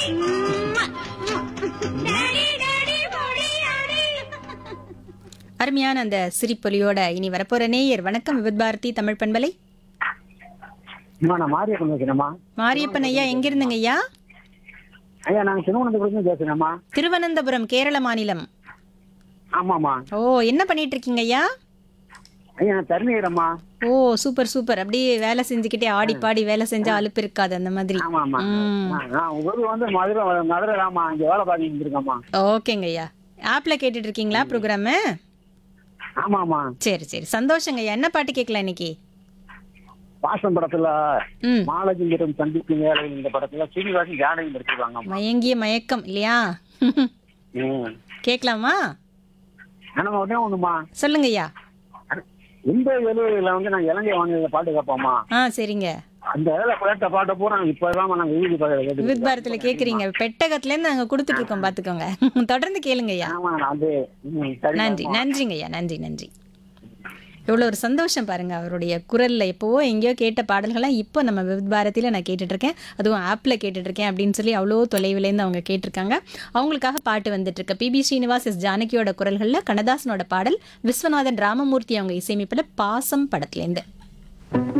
அருமையான அந்த சிரிப்பொலியோட இனி வரப்போற நேயர் வணக்கம் விபத் பாரதி தமிழ் பண்பலை அம்மா நான் மாரியப்பன் பேசுறேம்மா மாரியப்பன் ஐயா எங்கிருந்துங்க ஐயா ஐயா நாங்க திருவனந்தபுரத்துல பேசுறேம்மா திருவனந்தபுரம் கேரள மாநிலம் ஆமாம்மா ஓ என்ன பண்ணிட்டு இருக்கீங்க ஐயா ஐயா நான் தருணிகிறம்மா ஓ சூப்பர் சூப்பர் அப்படியே வேலை செஞ்சுக்கிட்டே ஆடி பாடி வேலை செஞ்சா அலுப்பு இருக்காது அந்த மாதிரி ஆமாம்மா ம். நான் ஊர் வந்து மதுரை மதுரை ராமா இங்க வேலை பார்த்துட்டு இருக்கேம்மா ஓகேங்க ஐயா ஆப்ல கேட்டுட்டு இருக்கீங்களா ப்ரோக்ராமு ஆமாம்மா சரி சரி சந்தோஷங்க ஐயா என்ன பாட்டு கேட்கலாம் இன்னைக்கு பாசம் படத்துல ம் மாலஜிங்கிறம் சந்திப்பு வேலை இந்த படத்துல சீனிவாசன் ஜானகி எடுத்துருவாங்கம்மா மயங்கிய மயக்கம் இல்லையா ம் கேட்கலாமா ஆனா உடனே ஒண்ணுமா சொல்லுங்க ஐயா இந்த எழுதுல வந்து நான் இலங்கை வாங்கின பாட்டு கேட்போம்மா ஆ சரிங்க அந்த வேலை கேட்ட பாட்டை பூரா இப்பதான் நாங்க வீதி பாட்டு வித் பாரத்ல கேக்குறீங்க பெட்டகத்துல இருந்து நாங்க கொடுத்துட்டு இருக்கோம் பாத்துக்கோங்க தொடர்ந்து கேளுங்க ஐயா ஆமா நான் அது ம், சரி நன்றி நன்றிங்க ஐயா நன்றி நன்றி எவ்வளோ ஒரு சந்தோஷம் பாருங்க அவருடைய குரல்ல எப்போவோ எங்கேயோ கேட்ட பாடல்கள்லாம் இப்போ நம்ம வித் பாரதியில் நான் கேட்டுட்டு இருக்கேன் அதுவும் ஆப்பில் கேட்டுட்டு இருக்கேன் அப்படின்னு சொல்லி அவ்வளோ தொலைவிலேருந்து அவங்க கேட்டிருக்காங்க அவங்களுக்காக பாட்டு வந்துட்டு இருக்கு பிபி ஸ்ரீனிவாஸ் எஸ் ஜானகியோட குரல்களில் கண்ணதாசனோட பாடல் விஸ்வநாதன் ராமமூர்த்தி அவங்க இசையமைப்பில் பாசம் படத்துலேருந்து